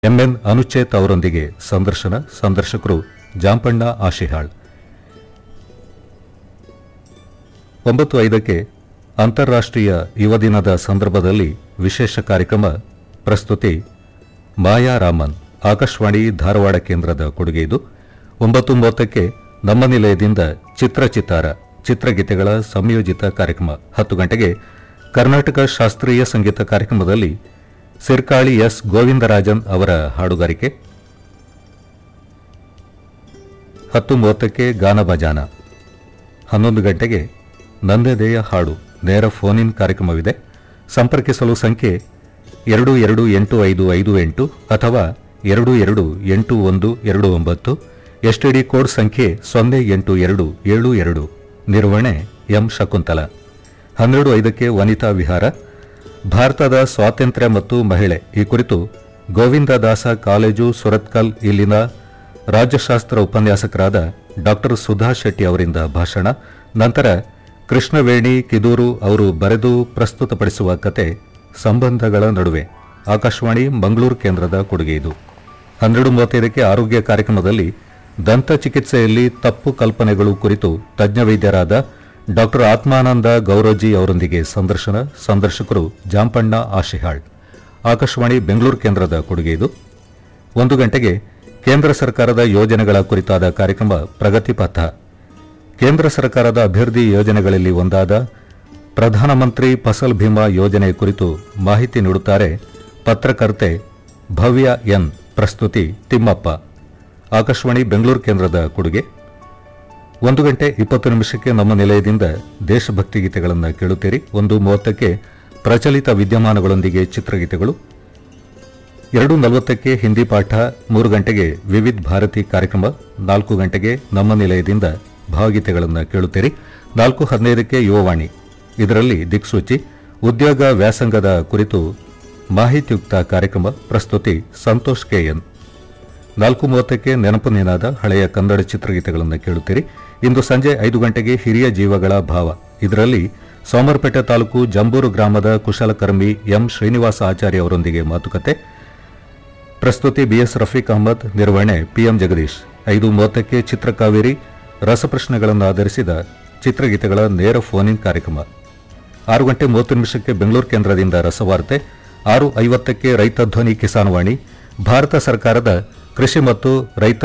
MN Anucheth ಅವರೊಂದಿಗೆ ಸಂದರ್ಶನ ಸಂದರ್ಶಕರು ಜಾಂಪಣ್ಣ ಆಶಿಹಾಳ್ ಒಂಬತ್ತು ಐದಕ್ಕೆ ಅಂತಾರಾಷ್ಟ್ರೀಯ ಯುವ ದಿನದ ಸಂದರ್ಭದಲ್ಲಿ ವಿಶೇಷ ಕಾರ್ಯಕ್ರಮ ಪ್ರಸ್ತುತಿ ಮಾಯಾ ರಾಮನ್ ಆಕಾಶವಾಣಿ ಧಾರವಾಡ ಕೇಂದ್ರದ ಕೊಡುಗೆ ಇದು ಒಂಬತ್ತು ಮೂವತ್ತಕ್ಕೆ ನಮ್ಮ ನಿಲಯದಿಂದ ಚಿತ್ರಚಿತ್ತಾರ ಚಿತ್ರಗೀತೆಗಳ ಸಂಯೋಜಿತ ಕಾರ್ಯಕ್ರಮ ಹತ್ತು ಗಂಟೆಗೆ ಕರ್ನಾಟಕ ಶಾಸ್ತ್ರೀಯ ಸಂಗೀತ ಕಾರ್ಯಕ್ರಮದಲ್ಲಿ ಸಿರ್ಕಾಳಿ ಎಸ್ ಗೋವಿಂದರಾಜನ್ ಅವರ ಹಾಡುಗಾರಿಕೆ ಹತ್ತು ಮೂವತ್ತಕ್ಕೆ ಗಾನ ಬಜಾನ ಹನ್ನೊಂದು ಗಂಟೆಗೆ ನಂದೆದೆಯ ಹಾಡು ನೇರ ಫೋನ್ ಇನ್ ಕಾರ್ಯಕ್ರಮವಿದೆ ಸಂಪರ್ಕಿಸಲು ಸಂಖ್ಯೆ ಎರಡು ಎರಡು ಎಂಟು ಐದು ಐದು ಎಂಟು ಅಥವಾ ಎರಡು ಎರಡು ಎಂಟು ಒಂದು ಎರಡು ಒಂಬತ್ತು ಎಸ್ಟಿಡಿ ಕೋಡ್ ಸಂಖ್ಯೆ ಸೊನ್ನೆ ಎಂಟು ಎರಡು ಏಳು ಎರಡು ನಿರ್ವಹಣೆ ಎಂ ಶಕುಂತಲ ಹನ್ನೆರಡು ಐದಕ್ಕೆ ವನಿತಾ ವಿಹಾರ ಭಾರತದ ಸ್ವಾತಂತ್ರ್ಯ ಮತ್ತು ಮಹಿಳೆ ಈ ಕುರಿತು ಗೋವಿಂದದಾಸ ಕಾಲೇಜು ಸುರತ್ಕಲ್ ಇಲ್ಲಿನ ರಾಜ್ಯಶಾಸ್ತ್ರ ಉಪನ್ಯಾಸಕರಾದ ಡಾಕ್ಟರ್ ಸುಧಾ ಶೆಟ್ಟಿ ಅವರಿಂದ ಭಾಷಣ ನಂತರ ಕೃಷ್ಣವೇಣಿ ಕಿದೂರು ಅವರು ಬರೆದು ಪ್ರಸ್ತುತಪಡಿಸುವ ಕತೆ ಸಂಬಂಧಗಳ ನಡುವೆ ಆಕಾಶವಾಣಿ ಮಂಗಳೂರು ಕೇಂದ್ರದ ಕೊಡುಗೆ ಇದು ಹನ್ನೆರಡು ಮೂವತ್ತೈದಕ್ಕೆ ಆರೋಗ್ಯ ಕಾರ್ಯಕ್ರಮದಲ್ಲಿ ದಂತ ಚಿಕಿತ್ಸೆಯಲ್ಲಿ ತಪ್ಪು ಕಲ್ಪನೆಗಳು ಕುರಿತು ತಜ್ಞ ವೈದ್ಯರಾದ ಡಾಕ್ಟರ್ ಆತ್ಮಾನಂದ ಗೌರೋಜಿ ಅವರೊಂದಿಗೆ ಸಂದರ್ಶನ ಸಂದರ್ಶಕರು ಜಾಂಪಣ್ಣ ಆಶಿಹಾಳ್ ಆಕಾಶವಾಣಿ ಬೆಂಗಳೂರು ಕೇಂದ್ರದ ಕೊಡುಗೆ ಇದು ಒಂದು ಗಂಟೆಗೆ ಕೇಂದ್ರ ಸರ್ಕಾರದ ಯೋಜನೆಗಳ ಕುರಿತಾದ ಕಾರ್ಯಕ್ರಮ ಪ್ರಗತಿ ಪಥ ಕೇಂದ್ರ ಸರ್ಕಾರದ ಅಭಿವೃದ್ಧಿ ಯೋಜನೆಗಳಲ್ಲಿ ಒಂದಾದ ಪ್ರಧಾನಮಂತ್ರಿ ಫಸಲ್ ಭೀಮಾ ಯೋಜನೆ ಕುರಿತು ಮಾಹಿತಿ ನೀಡುತ್ತಾರೆ ಪತ್ರಕರ್ತೆ ಭವ್ಯ ಎನ್ ಪ್ರಸ್ತುತಿ ತಿಮ್ಮಪ್ಪ ಆಕಾಶವಾಣಿ ಬೆಂಗಳೂರು ಕೇಂದ್ರದ ಕೊಡುಗೆ ಒಂದು ಗಂಟೆ ಇಪ್ಪತ್ತು ನಿಮಿಷಕ್ಕೆ ನಮ್ಮ ನಿಲಯದಿಂದ ದೇಶಭಕ್ತಿ ಗೀತೆಗಳನ್ನು ಕೇಳುತ್ತೀರಿ ಒಂದು ಮೂವತ್ತಕ್ಕೆ ಪ್ರಚಲಿತ ವಿದ್ಯಮಾನಗಳೊಂದಿಗೆ ಚಿತ್ರಗೀತೆಗಳು ಎರಡು ನಲವತ್ತಕ್ಕೆ ಹಿಂದಿ ಪಾಠ ಮೂರು ಗಂಟೆಗೆ ವಿವಿಧ ಭಾರತಿ ಕಾರ್ಯಕ್ರಮ ನಾಲ್ಕು ಗಂಟೆಗೆ ನಮ್ಮ ನಿಲಯದಿಂದ ಭಾವಗೀತೆಗಳನ್ನು ಕೇಳುತ್ತೀರಿ ನಾಲ್ಕು ಹದಿನೈದಕ್ಕೆ ಯುವವಾಣಿ ಇದರಲ್ಲಿ ದಿಕ್ಸೂಚಿ ಉದ್ಯೋಗ ವ್ಯಾಸಂಗದ ಕುರಿತು ಮಾಹಿತಿಯುಕ್ತ ಕಾರ್ಯಕ್ರಮ ಪ್ರಸ್ತುತಿ ಸಂತೋಷ್ ಕೆಎನ್ ನಾಲ್ಕು ಮೂವತ್ತಕ್ಕೆ ನೆನಪು ನಿನಾದ ಹಳೆಯ ಕನ್ನಡ ಚಿತ್ರಗೀತೆಗಳನ್ನು ಕೇಳುತ್ತೀರಿ ಇಂದು ಸಂಜೆ ಐದು ಗಂಟೆಗೆ ಹಿರಿಯ ಜೀವಗಳ ಭಾವ ಇದರಲ್ಲಿ ಸೋಮರಪೇಟೆ ತಾಲೂಕು ಜಂಬೂರು ಗ್ರಾಮದ ಕುಶಲಕರ್ಮಿ ಎಂ ಶ್ರೀನಿವಾಸ ಆಚಾರ್ಯ ಅವರೊಂದಿಗೆ ಮಾತುಕತೆ ಪ್ರಸ್ತುತಿ ಬಿಎಸ್ ರಫೀಕ್ ಅಹಮದ್ ನಿರ್ವಹಣೆ ಪಿಎಂ ಜಗದೀಶ್ ಐದು ಮೂವತ್ತಕ್ಕೆ ಚಿತ್ರಕಾವೇರಿ ರಸಪ್ರಶ್ನೆಗಳನ್ನು ಆಧರಿಸಿದ ಚಿತ್ರಗೀತೆಗಳ ನೇರ ಫೋನ್ ಇನ್ ಕಾರ್ಯಕ್ರಮ ಆರು ಗಂಟೆ ಮೂವತ್ತು ನಿಮಿಷಕ್ಕೆ ಬೆಂಗಳೂರು ಕೇಂದ್ರದಿಂದ ರಸವಾರ್ತೆ ಆರು ಐವತ್ತಕ್ಕೆ ರೈತ ಧ್ವನಿ ಕಿಸಾನ್ ವಾಣಿ ಭಾರತ ಸರ್ಕಾರದ ಕೃಷಿ ಮತ್ತು ರೈತ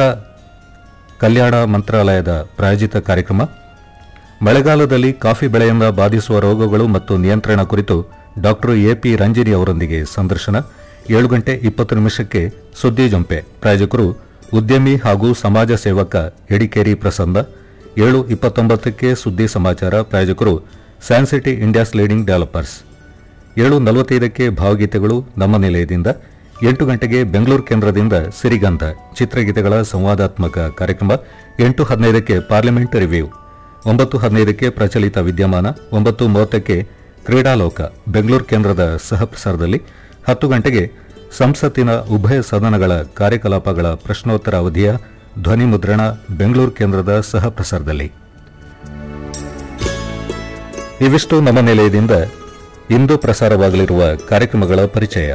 ಕಲ್ಯಾಣ ಮಂತ್ರಾಲಯದ ಪ್ರಾಯೋಜಿತ ಕಾರ್ಯಕ್ರಮ ಮಳೆಗಾಲದಲ್ಲಿ ಕಾಫಿ ಬೆಳೆಯನ್ನು ಬಾಧಿಸುವ ರೋಗಗಳು ಮತ್ತು ನಿಯಂತ್ರಣ ಕುರಿತು ಡಾಕ್ಟರ್ ಎಪಿ ರಂಜಿನಿ ಅವರೊಂದಿಗೆ ಸಂದರ್ಶನ ಏಳು ಗಂಟೆ ಇಪ್ಪತ್ತು ನಿಮಿಷಕ್ಕೆ ಸುದ್ದಿ ಜಂಪೆ ಪ್ರಾಯೋಜಕರು ಉದ್ಯಮಿ ಹಾಗೂ ಸಮಾಜ ಸೇವಕ ಎಡಿಕೇರಿ ಪ್ರಸನ್ನ ಏಳು ಇಪ್ಪತ್ತೊಂಬತ್ತಕ್ಕೆ ಸುದ್ದಿ ಸಮಾಚಾರ ಪ್ರಾಯೋಜಕರು ಸ್ಯಾನ್ಸಿಟಿ ಇಂಡಿಯಾಸ್ ಲೀಡಿಂಗ್ ಡೆವಲಪರ್ಸ್ ಏಳು ನಲವತ್ತೈದಕ್ಕೆ ಭಾವಗೀತೆಗಳು ನಮ್ಮ ನಿಲಯದಿಂದ ಎಂಟು ಗಂಟೆಗೆ ಬೆಂಗಳೂರು ಕೇಂದ್ರದಿಂದ ಸಿರಿಗಂಧ ಚಿತ್ರಗೀತೆಗಳ ಸಂವಾದಾತ್ಮಕ ಕಾರ್ಯಕ್ರಮ ಎಂಟು ಹದಿನೈದಕ್ಕೆ ಪಾರ್ಲಿಮೆಂಟ್ ರಿವ್ಯೂ ಒಂಬತ್ತು ಹದಿನೈದಕ್ಕೆ ಪ್ರಚಲಿತ ವಿದ್ಯಮಾನ ಒಂಬತ್ತು ಮೂವತ್ತಕ್ಕೆ ಕ್ರೀಡಾಲೋಕ ಬೆಂಗಳೂರು ಕೇಂದ್ರದ ಸಹಪ್ರಸಾರದಲ್ಲಿ ಹತ್ತು ಗಂಟೆಗೆ ಸಂಸತ್ತಿನ ಉಭಯ ಸದನಗಳ ಕಾರ್ಯಕಲಾಪಗಳ ಪ್ರಶ್ನೋತ್ತರ ಅವಧಿಯ ಧ್ವನಿ ಮುದ್ರಣ ಬೆಂಗಳೂರು ಕೇಂದ್ರದ ಸಹಪ್ರಸಾರದಲ್ಲಿ ಇವಿಷ್ಟು ನಮ್ಮ ನಿಲಯದಿಂದ ಇಂದು ಪ್ರಸಾರವಾಗಲಿರುವ ಕಾರ್ಯಕ್ರಮಗಳ ಪರಿಚಯ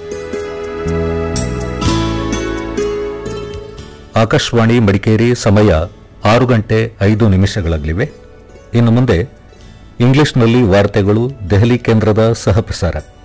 ಆಕಾಶವಾಣಿ ಮಡಿಕೇರಿ ಸಮಯ ಆರು ಗಂಟೆ ಐದು ನಿಮಿಷಗಳಾಗಲಿವೆ ಇನ್ನು ಮುಂದೆ ಇಂಗ್ಲಿಷ್ನಲ್ಲಿ ವಾರ್ತೆಗಳು ದೆಹಲಿ ಕೇಂದ್ರದ ಸಹಪ್ರಸಾರ